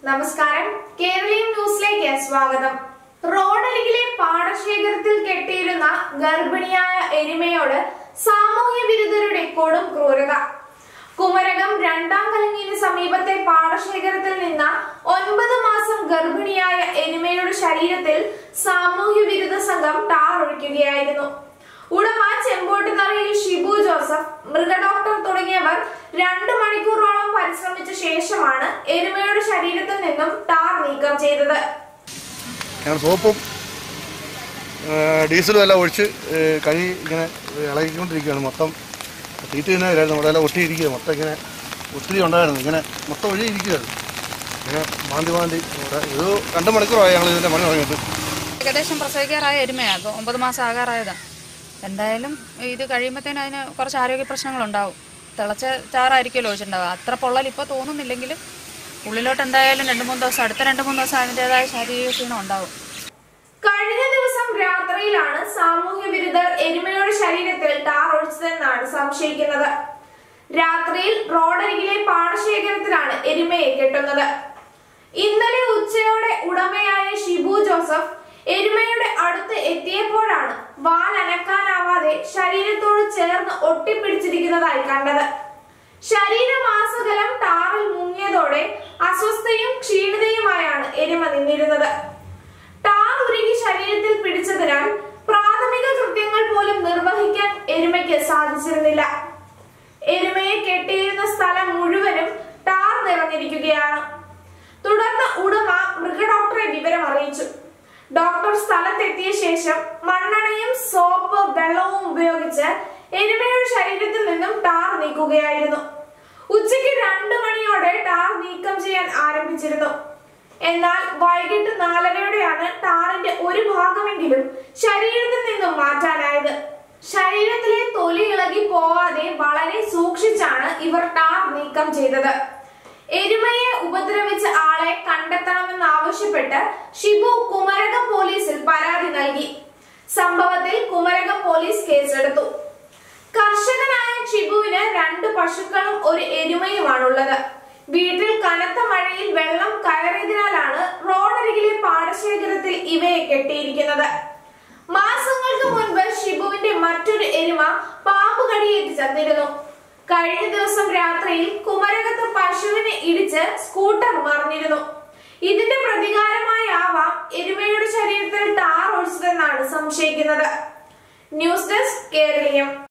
നമസ്കാരം കേരളീയം ന്യൂസിലേക്ക് സ്വാഗതം റോഡരികിലെ പാടശേഖരത്തിൽ കെട്ടിയിരുന്ന ഗർഭിണിയായ എരുമയോട് സാമൂഹ്യ വിരുദ്ധരുടെ കൊടും ക്രൂരത കുമരകം രണ്ടാം കലങ്ങിന് സമീപത്തെ പാടശേഖരത്തിൽ നിന്ന് ഒൻപത് മാസം ഗർഭിണിയായ എരുമയുടെ ശരീരത്തിൽ സാമൂഹ്യ വിരുദ്ധ സംഘം ടാർ ഒഴിക്കുകയായിരുന്നു ഉടമ ചെമ്പോട്ടുതറയിൽ ഷിബു ജോസഫ് മൃഗഡോക്ടർ തുടങ്ങിയവർ രണ്ടു മണിക്കൂറോളം പരിശ്രമിച്ച ശേഷമാണ് എരുമയുടെ ശരീരത്തിൽ നിന്നും ടാർ നീക്കം ചെയ്തത് ഞങ്ങൾ സോപ്പും ആ, ഡീസലും എല്ലാം ഒഴിച്ച് ഏ, കൈ ഇങ്ങനെ ഇളകിക്കൊണ്ടിരിക്കുകയാണ് മൊത്തം തീറ്റ് തന്നെ ഇല്ലായിരുന്നു നമ്മുടെ എല്ലാം ഒട്ടിയിരിക്കുക മൊത്തം ഇങ്ങനെ ഒത്തിരി ഉണ്ടായിരുന്നു ഇങ്ങനെ മൊത്തം ഒഴിയിരിക്കുകയായിരുന്നു ഇങ്ങനെ മാന്തി മാന്തി ഇവിടെ ഇത് രണ്ട് മണിക്കൂറായി ഞങ്ങൾ ഇതിൻ്റെ പണി തുടങ്ങിയിട്ട് ഏകദേശം പ്രസവിക്കാറായ എരുമയാണ് അപ്പോൾ ഒമ്പത് മാസം ആകാറായതാണ് എന്തായാലും ഇത് കഴിയുമ്പോഴത്തേനും അതിന് കുറച്ച് ആരോഗ്യ പ്രശ്നങ്ങളുണ്ടാവും തിളച്ച ചാറായിരിക്കുമല്ലോ ഒഴിച്ചിട്ടുണ്ടാവുക അത്ര പൊള്ളൽ ഇപ്പോൾ തോന്നുന്നില്ലെങ്കിലും ഉള്ളിലോട്ട് എന്തായാലും രണ്ട് മൂന്ന് ദിവസം അടുത്ത രണ്ട് മൂന്ന് ദിവസം അതിൻ്റെതായ ശാരീരിക ക്ഷീണം ഉണ്ടാവും കഴിഞ്ഞ ദിവസം രാത്രിയിലാണ് സാമൂഹ്യ വിരുദ്ധർ എരുമയുടെ ശരീരത്തിൽ ടാർ ഒഴിച്ചതെന്നാണ് സംശയിക്കുന്നത് രാത്രിയിൽ റോഡരികിലെ പാടശേഖരത്തിലാണ് എരുമയെ കെട്ടുന്നത് ഇന്നലെ ഉച്ചയോടെ ഉടമയായ ഷിബു ജോസഫ് എരുമയുടെ അടുത്ത് എത്തിയപ്പോഴാണ് വാൽ അനക്കാനാവാതെ ശരീരത്തോട് ചേർന്ന് ഒട്ടിപ്പിടിച്ചിരിക്കുന്നതായി കണ്ടത് ശരീരമാസകലം ടാറിൽ മുങ്ങിയതോടെ അസ്വസ്ഥയും ക്ഷീണിതയുമായാണ് എരുമ നിന്നിരുന്നത് ടാർ ഉരുകി ശരീരത്തിൽ പിടിച്ചതിനാൽ പ്രാഥമിക കൃത്യങ്ങൾ പോലും നിർവഹിക്കാൻ എരുമയ്ക്ക് സാധിച്ചിരുന്നില്ല എരുമയെ കെട്ടിയിരുന്ന സ്ഥലം മുഴുവനും ടാർ നിറഞ്ഞിരിക്കുകയാണ് തുടർന്ന് ഉടമ മൃഗഡോക്ടറെ വിവരം അറിയിച്ചു ഡോക്ടർ സ്ഥലത്തെത്തിയ ശേഷം മണ്ണെണ്ണയും സോപ്പ് വെള്ളവും ഉപയോഗിച്ച് എരുമയുടെ ശരീരത്തിൽ നിന്നും ടാർ നീക്കുകയായിരുന്നു ഉച്ചയ്ക്ക് രണ്ടു മണിയോടെ ടാർ നീക്കം ചെയ്യാൻ ആരംഭിച്ചിരുന്നു എന്നാൽ വൈകിട്ട് നാലരയോടെയാണ് ടാറിന്റെ ഒരു ഭാഗമെങ്കിലും ശരീരത്തിൽ നിന്നും മാറ്റാനായത് ശരീരത്തിലെ തൊലി ഇളകി പോവാതെ വളരെ സൂക്ഷിച്ചാണ് ഇവർ ടാർ നീക്കം ചെയ്തത് എരുമയെ ഉപദ്രവിച്ച ആളെ കണ്ടെത്തണമെന്നാവശ്യപ്പെട്ട് ഷിബു കുമരകം പോലീസിൽ പരാതി നൽകി സംഭവത്തിൽ കുമരകം പോലീസ് കേസെടുത്തു കർഷകനായ ഷിബുവിന് രണ്ട് പശുക്കളും ഒരു എരുമയുമാണുള്ളത് വീട്ടിൽ കനത്ത മഴയിൽ വെള്ളം കയറിയതിനാലാണ് റോഡരികിലെ പാടശേഖരത്തിൽ ഇവയെ കെട്ടിയിരിക്കുന്നത് മാസങ്ങൾക്ക് മുൻപ് ഷിബുവിന്റെ മറ്റൊരു എരുമ പാമ്പ് കടിയേറ്റ് ചത്തിരുന്നു കഴിഞ്ഞ ദിവസം രാത്രിയിൽ കുമരകത്ത് പശുവിനെ ഇടിച്ച് സ്കൂട്ടർ മറിഞ്ഞിരുന്നു ഇതിന്റെ പ്രതികാരമായാവാം എരുമയുടെ ശരീരത്തിൽ ടാർ ഒഴിച്ചതെന്നാണ് സംശയിക്കുന്നത് ന്യൂസ് ഡെസ്ക് കേരളീയം